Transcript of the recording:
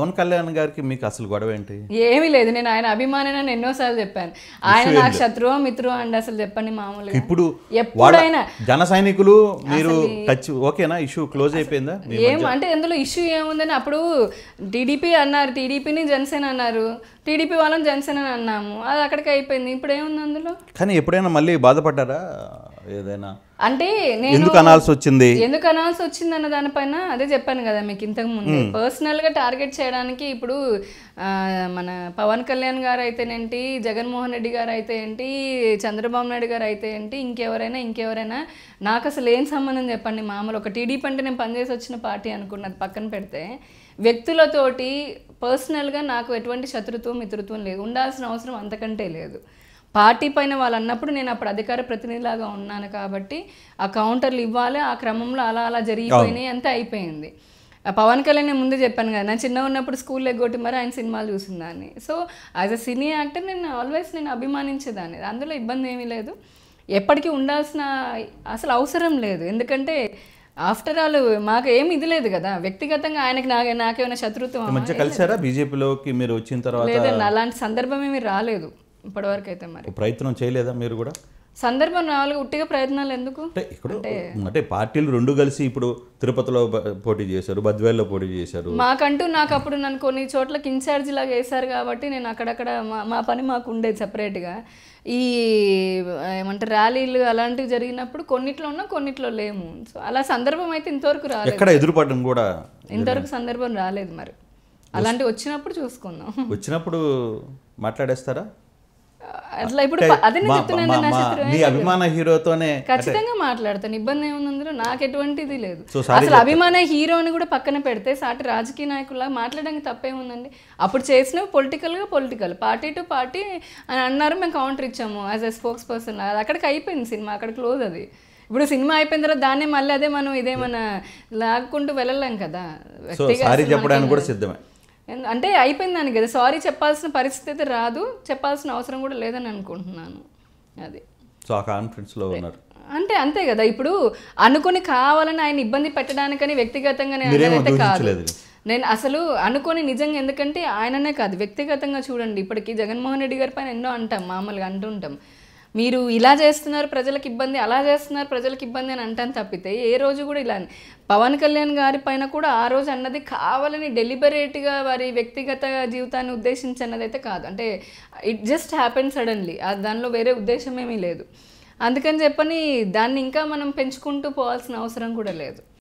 పవన్ కళ్యాణ్ గారికి మీకు అసలు గొడవ ఏంటి ఏమీ లేదు నేను ఆయన అభిమానని ఎన్నోసార్లు చెప్పాను ఆయన నాకు శత్రువు మిత్రువు అండి అసలు చెప్పండి మామూలుగా ఇప్పుడు వాళ్ళ ఎప్పుడైనా జన సైనికులు మీరు టచ్ ఓకేనా ఇష్యూ క్లోజ్ అయిపోయిందా మీ- ఏం అంటే అందులో ఇష్యూ ఏముందని అప్పుడు టీడీపీ అన్నారు టీడీపీని జనసేన అన్నారు టీడీపీ వాళ్ళని జనసేన అని అన్నాము అది అక్కడికి అయిపోయింది ఇప్పుడు ఏముంది అందులో కానీ ఎప్పుడైనా మళ్ళీ బాధపడ్డారా ఏదైనా అంటే నేను ఎందుకు అనాల్సి వచ్చింది ఎందుకు అనాల్సి వచ్చింది అన్న దానిపైన అదే చెప్పాను కదా మీకు ఇంతకు ముందు పర్సనల్ గా టార్గెట్ చేయడానికి ఇప్పుడు ఆ, మన పవన్ కళ్యాణ్ గారు అయితేనేంటి జగన్మోహన్ రెడ్డి గారు అయితే ఏంటి చంద్రబాబు నాయుడు గారు అయితే ఏంటి ఇంకెవరైనా ఇంకెవరైనా నాకు అసలు ఏం సంబంధం చెప్పండి మామూలు ఒక టీడీపీ అంటే నేను పనిచేసి వచ్చిన పార్టీ అనుకున్నది పక్కన పెడితే వ్యక్తులతోటి పర్సనల్గా నాకు ఎటువంటి శత్రుత్వం మిత్రుత్వం లేదు ఉండాల్సిన అవసరం అంతకంటే లేదు పార్టీ పైన వాళ్ళు అన్నప్పుడు నేను అప్పుడు అధికార ప్రతినిధిలాగా ఉన్నాను కాబట్టి ఆ కౌంటర్లు ఇవ్వాలి ఆ క్రమంలో అలా అలా జరిగిపోయినాయి అంతే అయిపోయింది ఆ పవన్ కళ్యాణ్ నేను ముందే చెప్పాను కదా నేను చిన్న ఉన్నప్పుడు స్కూల్ ఎగ్గొట్టి మరి ఆయన సినిమాలు చూసిందాన్ని so as a cine actor నేను ఆల్వేస్ నేను అభిమానించేదాన్ని అందులో ఇబ్బంది ఏమీ లేదు ఎప్పటికీ ఉండాల్సిన అసలు అవసరం లేదు ఎందుకంటే ఆఫ్టర్ ఆల్ మాకు ఏమి ఇది లేదు కదా వ్యక్తిగతంగా ఆయనకి నాకు నాకేమైనా శత్రుత్వం ఈ మధ్య కలిసారా బీజేపీలోకి మీరు వచ్చిన తర్వాత లేదండి అలాంటి సందర్భం ఏమీ రాలేదు ఇప్పటివరకు అయితే మరి ప్రయత్నం చేయలేదా మీరు కూడా సందర్భం రావాలి ఉట్టిగా ప్రయత్నాలు ఎందుకు అంటే ఇక్కడ అంటే పార్టీలు రెండు కలిసి ఇప్పుడు తిరుపతిలో బ- పోటీ చేశారు బద్వేల్లో పోటీ చేశారు మాకంటూ నాకు అప్పుడు నన్ను కొన్ని చోట్లకి ఇన్ఛార్జ్ లాగా వేశారు కాబట్టి నేను అక్కడక్కడ మా మా పని మాకు ఉండేది సపరేట్గా ఈ ఏమంటారు ర్యాలీలు అలాంటివి జరిగినప్పుడు కొన్నిట్లో ఉన్నా కొన్నిట్లో లేము సో అలా సందర్భం అయితే ఇంతవరకు రాలేదు ఎక్కడ ఎదురుపడడం కూడా ఇంతవరకు సందర్భం రాలేదు మరి అలాంటివి వచ్చినప్పుడు చూసుకుందాం వచ్చినప్పుడు మాట్లాడేస్తారా అట్లా ఇప్పుడు ప- అదే నేను మా- చెప్తున్నాను మా- నా మా- శత్రువు మీ అభిమాన హీరోతోనే ఖచ్చితంగా మాట్లాడతాను ఇబ్బంది ఏముంది అందులో నాకు ఎటువంటిది లేదు సో సారీ అసలు అభిమాన హీరోని కూడా పక్కన పెడితే సాటి రాజకీయ నాయకుల్లా మాట్లాడడానికి తప్పేముందండి అప్పుడు చేసినవి పొలిటికల్గా పొలిటికల్ పార్టీ టు పార్టీ అని అన్నారు మేము కౌంటర్ ఇచ్చాము యాజ్ ఎ స్పోక్స్ పర్సన్ అది అక్కడికి అయిపోయింది సినిమా అక్కడ క్లోజ్ అది ఇప్పుడు సినిమా అయిపోయిన తర్వాత దాన్నే మళ్ళీ అదే మనం ఇదేమన్నా లాక్కుంటూ వెళ్ళలేం కదా సో వ్యక్తిగా సారీ అసలు చెప్పడానికి కూడా సిద్ధమే ఎందు- అంటే అయిపోయిందని కదా సారీ చెప్పాల్సిన పరిస్థితి అయితే రాదు చెప్పాల్సిన అవసరం కూడా లేదని అనుకుంటున్నాను అది సో ఆ కాన్ఫిడెన్స్లో ఉన్నారు అంటే అంతే కదా ఇప్పుడు అనుకుని కావాలని ఆయన ఇబ్బంది పెట్టడానికని వ్యక్తిగతంగా నేను మీరేమో అనేదైతే కాదు దూషించలేదు. నేను అసలు అనుకొని నిజంగా ఎందుకంటే ఆయననే కాదు వ్యక్తిగతంగా చూడండి ఇప్పటికి జగన్మోహన్ రెడ్డి గారి పైన ఎన్నో అంటాం మామూలుగా అంటుంటాం మీరు ఇలా చేస్తున్నారు ప్రజలకు ఇబ్బంది అలా చేస్తున్నారు ప్రజలకు ఇబ్బంది అని అంటాను తప్పితే ఏ రోజు కూడా ఇలా పవన్ కళ్యాణ్ గారి పైన కూడా ఆ రోజు అన్నది కావాలని డెలిబరేట్గా వారి వ్యక్తిగత జీవితాన్ని ఉద్దేశించి అన్నది అయితే కాదు అంటే ఇట్ జస్ట్ హ్యాపెన్ సడన్లీ దానిలో వేరే ఉద్దేశం ఏమీ లేదు అందుకని చెప్పని దాన్ని ఇంకా మనం పెంచుకుంటూ పోవాల్సిన అవసరం కూడా లేదు